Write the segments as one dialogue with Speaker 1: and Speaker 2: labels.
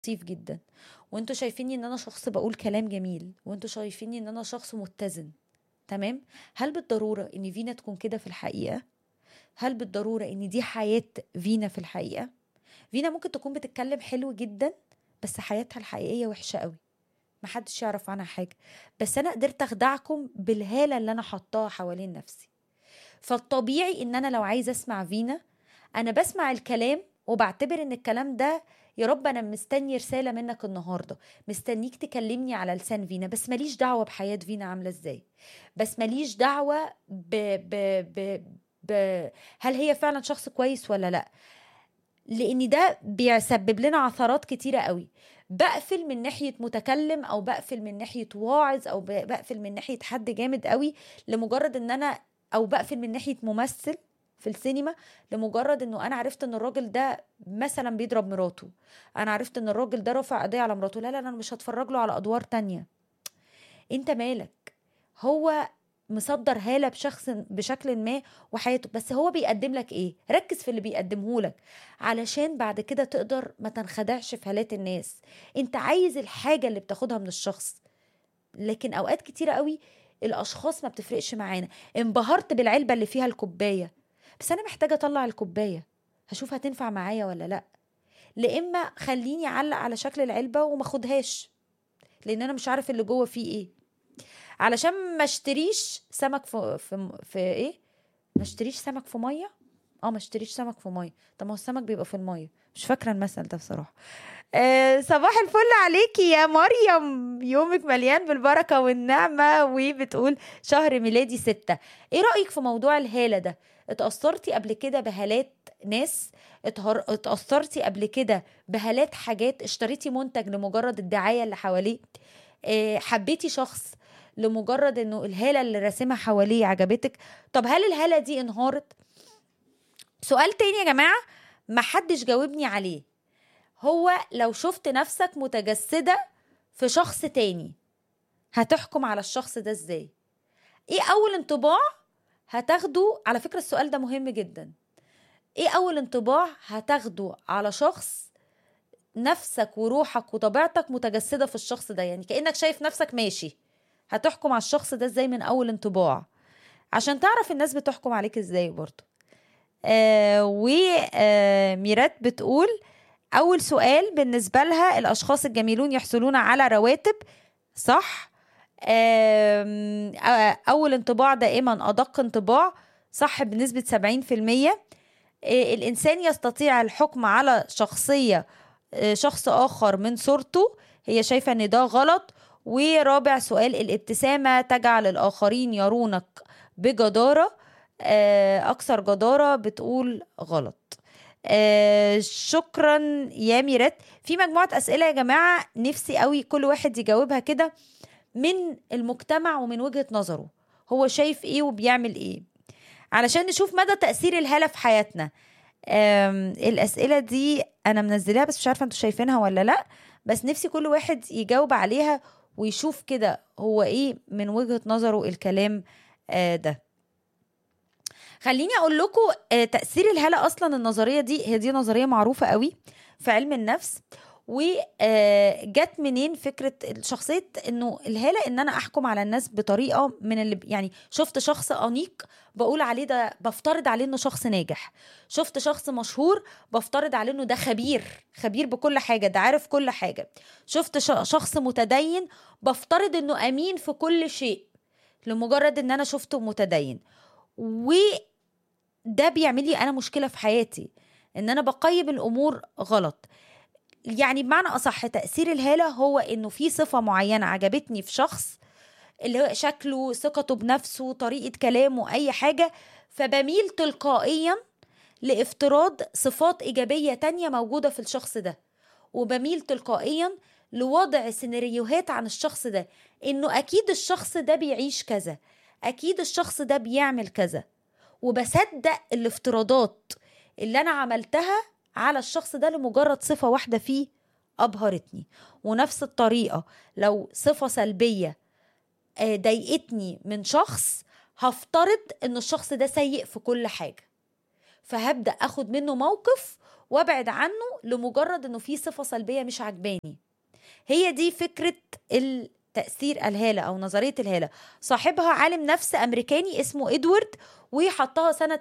Speaker 1: لطيف جدا وانتوا شايفيني ان انا شخص بقول كلام جميل وانتوا شايفيني ان انا شخص متزن تمام هل بالضروره ان فينا تكون كده في الحقيقه هل بالضروره ان دي حياه فينا في الحقيقه فينا ممكن تكون بتتكلم حلو جدا بس حياتها الحقيقيه وحشه قوي محدش يعرف عنها حاجه بس انا قدرت اخدعكم بالهاله اللي انا حطاها حوالين نفسي فالطبيعي ان انا لو عايزه اسمع فينا انا بسمع الكلام وبعتبر ان الكلام ده يا رب انا مستني رساله منك النهارده مستنيك تكلمني على لسان فينا بس ماليش دعوه بحياه فينا عامله ازاي بس ماليش دعوه ب... ب... ب... ب... هل هي فعلا شخص كويس ولا لا لان ده بيسبب لنا عثرات كتيره قوي بقفل من ناحيه متكلم او بقفل من ناحيه واعظ او بقفل من ناحيه حد جامد قوي لمجرد ان انا او بقفل من ناحيه ممثل في السينما لمجرد انه انا عرفت ان الراجل ده مثلا بيضرب مراته انا عرفت ان الراجل ده رفع قضيه على مراته لا لا انا مش هتفرج له على ادوار تانية انت مالك هو مصدر هاله بشخص بشكل ما وحياته بس هو بيقدم لك ايه ركز في اللي بيقدمه لك علشان بعد كده تقدر ما تنخدعش في هالات الناس انت عايز الحاجه اللي بتاخدها من الشخص لكن اوقات كتيره قوي الاشخاص ما بتفرقش معانا انبهرت بالعلبه اللي فيها الكوبايه بس انا محتاجه اطلع الكوبايه هشوف هتنفع معايا ولا لا لا اما خليني اعلق على شكل العلبه وما اخدهاش لان انا مش عارف اللي جوه فيه ايه علشان ما اشتريش سمك في في, في ايه ما اشتريش سمك في ميه اه ما اشتريش سمك في ميه طب ما هو السمك بيبقى في الميه مش فاكره المثل ده بصراحه آه صباح الفل عليكي يا مريم يومك مليان بالبركه والنعمه وبتقول شهر ميلادي ستة ايه رايك في موضوع الهاله ده اتأثرتي قبل كده بهالات ناس اتهر... اتأثرتي قبل كده بهالات حاجات اشتريتي منتج لمجرد الدعاية اللي حواليه اه حبيتي شخص لمجرد انه الهالة اللي راسمها حواليه عجبتك طب هل الهالة دي انهارت سؤال تاني يا جماعة محدش جاوبني عليه هو لو شفت نفسك متجسدة في شخص تاني هتحكم على الشخص ده ازاي ايه اول انطباع هتاخده على فكرة السؤال ده مهم جدا ايه اول انطباع هتاخده على شخص نفسك وروحك وطبيعتك متجسدة في الشخص ده يعني كأنك شايف نفسك ماشي هتحكم على الشخص ده ازاي من اول انطباع عشان تعرف الناس بتحكم عليك ازاي برضه آه وميرات آه بتقول اول سؤال بالنسبة لها الاشخاص الجميلون يحصلون على رواتب صح أول انطباع دائما أدق انطباع صح بنسبة 70% الإنسان يستطيع الحكم على شخصية شخص آخر من صورته هي شايفة أن ده غلط ورابع سؤال الابتسامة تجعل الآخرين يرونك بجدارة أكثر جدارة بتقول غلط آه شكرا يا ميرات في مجموعة أسئلة يا جماعة نفسي قوي كل واحد يجاوبها كده من المجتمع ومن وجهة نظره هو شايف ايه وبيعمل ايه علشان نشوف مدى تأثير الهالة في حياتنا الأسئلة دي أنا منزلاها بس مش عارفة انتوا شايفينها ولا لأ بس نفسي كل واحد يجاوب عليها ويشوف كده هو ايه من وجهة نظره الكلام ده خليني اقول لكم تاثير الهاله اصلا النظريه دي هي دي نظريه معروفه قوي في علم النفس وجت منين فكره شخصيه انه الهاله ان انا احكم على الناس بطريقه من اللي يعني شفت شخص انيق بقول عليه ده بفترض عليه انه شخص ناجح شفت شخص مشهور بفترض عليه انه ده خبير خبير بكل حاجه ده عارف كل حاجه شفت شخص متدين بفترض انه امين في كل شيء لمجرد ان انا شفته متدين وده بيعمل لي انا مشكله في حياتي ان انا بقيم الامور غلط يعني بمعنى اصح تاثير الهاله هو انه في صفه معينه عجبتني في شخص اللي هو شكله ثقته بنفسه طريقه كلامه اي حاجه فبميل تلقائيا لافتراض صفات ايجابيه تانية موجوده في الشخص ده وبميل تلقائيا لوضع سيناريوهات عن الشخص ده انه اكيد الشخص ده بيعيش كذا اكيد الشخص ده بيعمل كذا وبصدق الافتراضات اللي انا عملتها على الشخص ده لمجرد صفة واحدة فيه أبهرتني ونفس الطريقة لو صفة سلبية ضايقتني من شخص هفترض ان الشخص ده سيء في كل حاجة فهبدأ اخد منه موقف وابعد عنه لمجرد انه في صفه سلبيه مش عجباني هي دي فكره التاثير الهاله او نظريه الهاله صاحبها عالم نفس امريكاني اسمه ادوارد وحطها سنه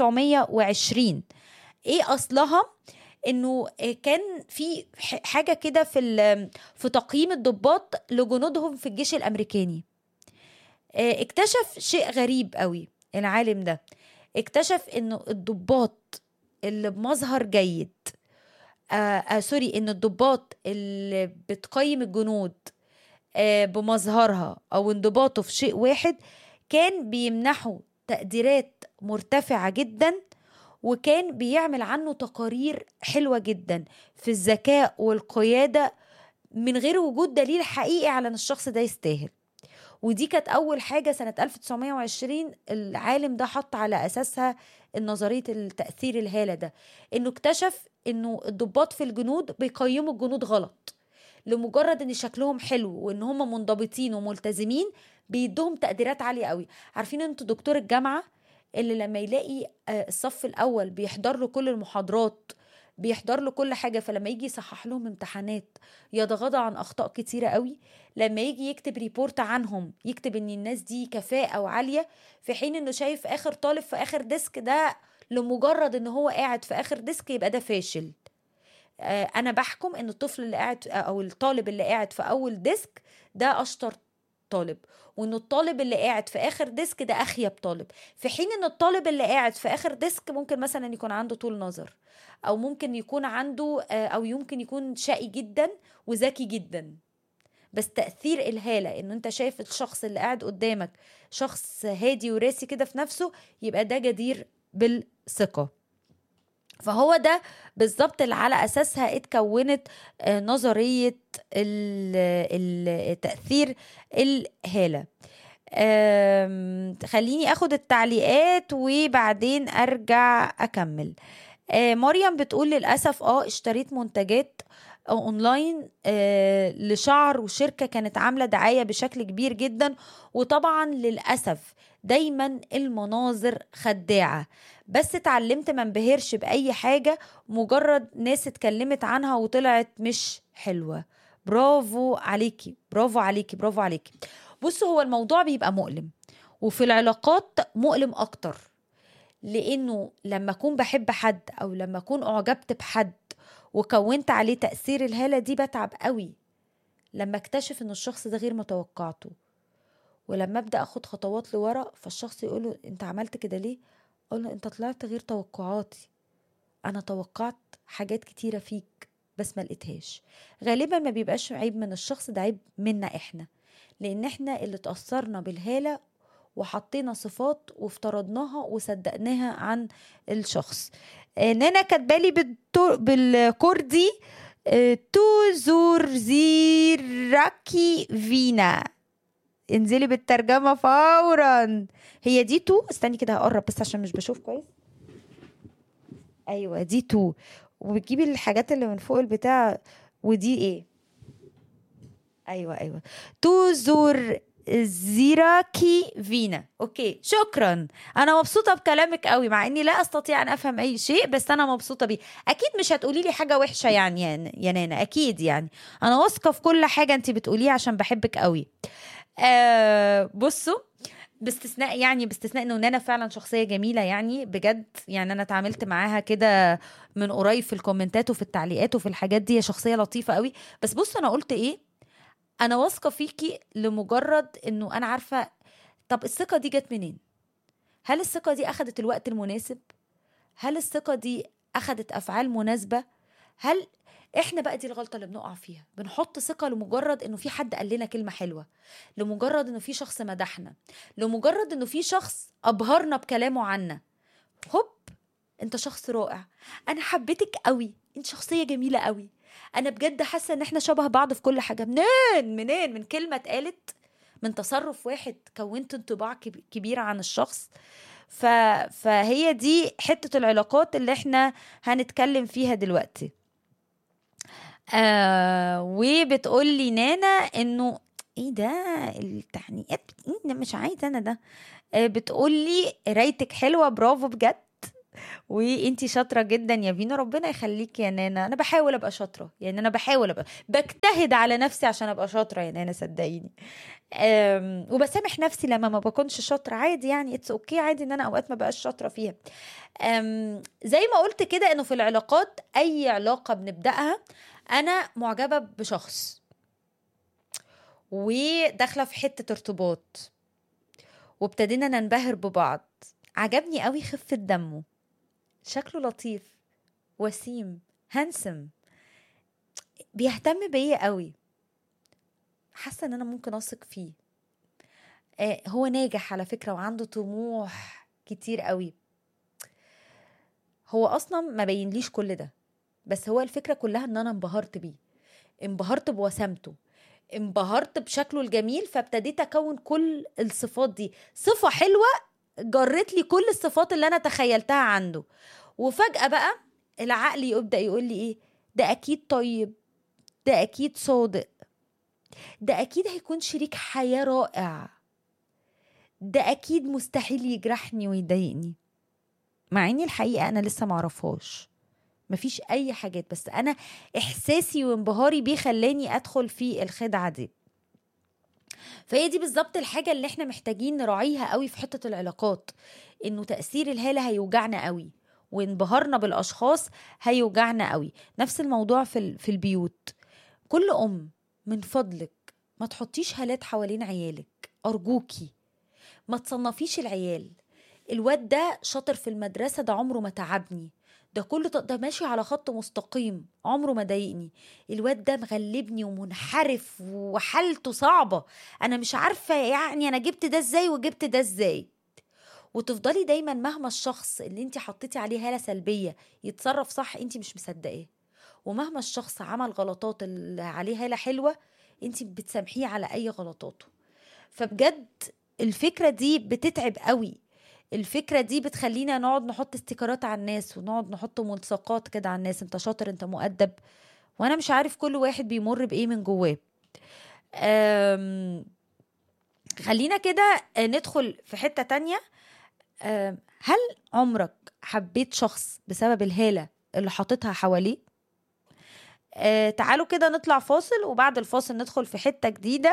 Speaker 1: 1920 ايه اصلها انه كان في ح- حاجه كده في ال- في تقييم الضباط لجنودهم في الجيش الامريكاني آه، اكتشف شيء غريب قوي العالم ده اكتشف انه الضباط اللي بمظهر جيد آه آه سوري ان الضباط اللي بتقيم الجنود آه بمظهرها او انضباطه في شيء واحد كان بيمنحوا تقديرات مرتفعة جدا وكان بيعمل عنه تقارير حلوة جدا في الذكاء والقيادة من غير وجود دليل حقيقي على ان الشخص ده يستاهل ودي كانت أول حاجة سنة 1920 العالم ده حط على أساسها نظرية التأثير الهالة ده إنه اكتشف إنه الضباط في الجنود بيقيموا الجنود غلط لمجرد إن شكلهم حلو وإن هم منضبطين وملتزمين بيدوهم تقديرات عالية قوي عارفين انتوا دكتور الجامعة اللي لما يلاقي آه، الصف الأول بيحضر له كل المحاضرات بيحضر له كل حاجة فلما يجي يصحح لهم امتحانات يتغاضى عن أخطاء كتيرة قوي لما يجي يكتب ريبورت عنهم يكتب ان الناس دي كفاءة وعالية في حين انه شايف اخر طالب في اخر ديسك ده لمجرد ان هو قاعد في اخر ديسك يبقى ده فاشل آه، انا بحكم ان الطفل اللي قاعد او الطالب اللي قاعد في اول ديسك ده اشطر طالب وان الطالب اللي قاعد في اخر ديسك ده اخيب طالب في حين ان الطالب اللي قاعد في اخر ديسك ممكن مثلا يكون عنده طول نظر او ممكن يكون عنده آه، او يمكن يكون شقي جدا وذكي جدا بس تأثير الهالة انه انت شايف الشخص اللي قاعد قدامك شخص هادي وراسي كده في نفسه يبقى ده جدير بالثقة فهو ده بالظبط اللي على اساسها اتكونت آه، نظرية ال- التأثير الهالة آم، خليني اخد التعليقات وبعدين ارجع اكمل آه، مريم بتقول للاسف اه اشتريت منتجات اونلاين آه، لشعر وشركه كانت عامله دعايه بشكل كبير جدا وطبعا للاسف دايما المناظر خداعه بس اتعلمت ما انبهرش باي حاجه مجرد ناس اتكلمت عنها وطلعت مش حلوه برافو عليكي برافو عليكي برافو عليكي بصوا هو الموضوع بيبقى مؤلم وفي العلاقات مؤلم اكتر لانه لما اكون بحب حد او لما اكون اعجبت بحد وكونت عليه تأثير الهالة دي بتعب قوي لما اكتشف ان الشخص ده غير متوقعته ولما ابدا اخد خطوات لورا فالشخص يقوله انت عملت كده ليه اقول له انت طلعت غير توقعاتي انا توقعت حاجات كتيرة فيك بس ما لقيتهاش غالبا ما بيبقاش عيب من الشخص ده عيب منا احنا لان احنا اللي اتأثرنا بالهالة وحطينا صفات وافترضناها وصدقناها عن الشخص آه، نانا كاتبالي بالتو- بالكردي آه، تو زور زيراكي فينا انزلي بالترجمة فورا هي دي تو استني كده هقرب بس عشان مش بشوف كويس ايوه دي تو وبتجيبي الحاجات اللي من فوق البتاع ودي ايه ايوه ايوه تو زور زيراكي فينا اوكي شكرا انا مبسوطه بكلامك قوي مع اني لا استطيع ان افهم اي شيء بس انا مبسوطه بيه اكيد مش هتقولي لي حاجه وحشه يعني يا يا نانا اكيد يعني انا واثقه في كل حاجه انت بتقوليها عشان بحبك قوي آه بصوا باستثناء يعني باستثناء انه نانا فعلا شخصيه جميله يعني بجد يعني انا اتعاملت معاها كده من قريب في الكومنتات وفي التعليقات وفي الحاجات دي هي شخصيه لطيفه قوي بس بص انا قلت ايه انا واثقه فيكي لمجرد انه انا عارفه طب الثقه دي جت منين هل الثقه دي اخدت الوقت المناسب هل الثقه دي اخدت افعال مناسبه هل احنا بقى دي الغلطه اللي بنقع فيها بنحط ثقه لمجرد انه في حد قال لنا كلمه حلوه لمجرد انه في شخص مدحنا لمجرد انه في شخص ابهرنا بكلامه عنا هوب انت شخص رائع انا حبيتك قوي انت شخصيه جميله قوي انا بجد حاسه ان احنا شبه بعض في كل حاجه منين منين من كلمه اتقالت من تصرف واحد كونت انطباع كب- كبير عن الشخص ف... فهي دي حته العلاقات اللي احنا هنتكلم فيها دلوقتي آه وبتقول لي نانا انه ايه ده التعنيقات ايه ده مش عايزه انا ده آه بتقول لي قرايتك حلوه برافو بجد وانتي شاطره جدا يا فينا ربنا يخليك يا نانا انا بحاول ابقى شاطره يعني انا بحاول ابقى بجتهد على نفسي عشان ابقى شاطره يا نانا صدقيني أم، وبسامح نفسي لما ما بكونش شاطره عادي يعني اتس اوكي عادي ان انا اوقات ما بقاش شاطره فيها أم، زي ما قلت كده انه في العلاقات اي علاقه بنبداها انا معجبه بشخص وداخله في حته ارتباط وابتدينا ننبهر ببعض عجبني قوي خفه دمه شكله لطيف وسيم هانسم بيهتم بيا قوي حاسه ان انا ممكن اثق فيه آه هو ناجح على فكره وعنده طموح كتير قوي هو اصلا ما بينليش كل ده بس هو الفكره كلها ان انا انبهرت بيه انبهرت بوسامته انبهرت بشكله الجميل فابتديت اكون كل الصفات دي صفه حلوه جرت لي كل الصفات اللي انا تخيلتها عنده وفجاه بقى العقل يبدا يقول لي ايه ده اكيد طيب ده اكيد صادق ده اكيد هيكون شريك حياه رائع ده اكيد مستحيل يجرحني ويضايقني مع اني الحقيقه انا لسه معرفهاش مفيش اي حاجات بس انا احساسي وانبهاري بيه خلاني ادخل في الخدعه دي فهي دي بالظبط الحاجه اللي احنا محتاجين نراعيها قوي في حته العلاقات انه تاثير الهاله هيوجعنا قوي وانبهارنا بالاشخاص هيوجعنا قوي نفس الموضوع في ال- في البيوت كل ام من فضلك ما تحطيش هالات حوالين عيالك ارجوكي ما تصنفيش العيال الواد ده شاطر في المدرسه ده عمره ما تعبني ده كله ط- ده ماشي على خط مستقيم عمره ما ضايقني الواد ده مغلبني ومنحرف وحالته صعبه انا مش عارفه يعني انا جبت ده ازاي وجبت ده ازاي وتفضلي دايما مهما الشخص اللي انت حطيتي عليه هاله سلبيه يتصرف صح انت مش مصدقاه ومهما الشخص عمل غلطات اللي عليه هاله حلوه انت بتسامحيه على اي غلطاته فبجد الفكره دي بتتعب قوي الفكره دي بتخلينا نقعد نحط استيكرات على الناس ونقعد نحط ملصقات كده على الناس انت شاطر انت مؤدب وانا مش عارف كل واحد بيمر بايه من جواه أم، خلينا كده ندخل في حته تانية أم، هل عمرك حبيت شخص بسبب الهاله اللي حاططها حواليه آه تعالوا كده نطلع فاصل وبعد الفاصل ندخل في حته جديده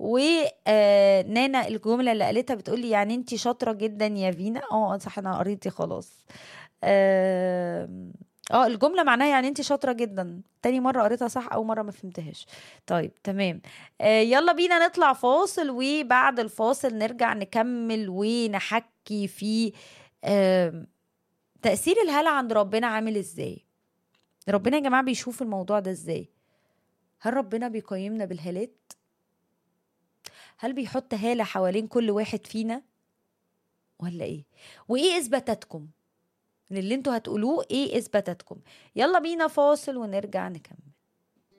Speaker 1: ونانا الجمله اللي قالتها بتقولي يعني انت شاطره جدا يا فينا اه صح انا قريتي خلاص اه آه، الجمله معناها يعني انت شاطره جدا تاني مره قريتها صح اول مره ما فهمتهاش طيب تمام آه يلا بينا نطلع فاصل وبعد الفاصل نرجع نكمل ونحكي في آه تأثير الهلع عند ربنا عامل ازاي ربنا يا جماعة بيشوف الموضوع ده ازاي هل ربنا بيقيمنا بالهالات هل بيحط هالة حوالين كل واحد فينا ولا ايه وايه اثباتاتكم للي انتوا هتقولوه ايه اثباتاتكم يلا بينا فاصل ونرجع نكمل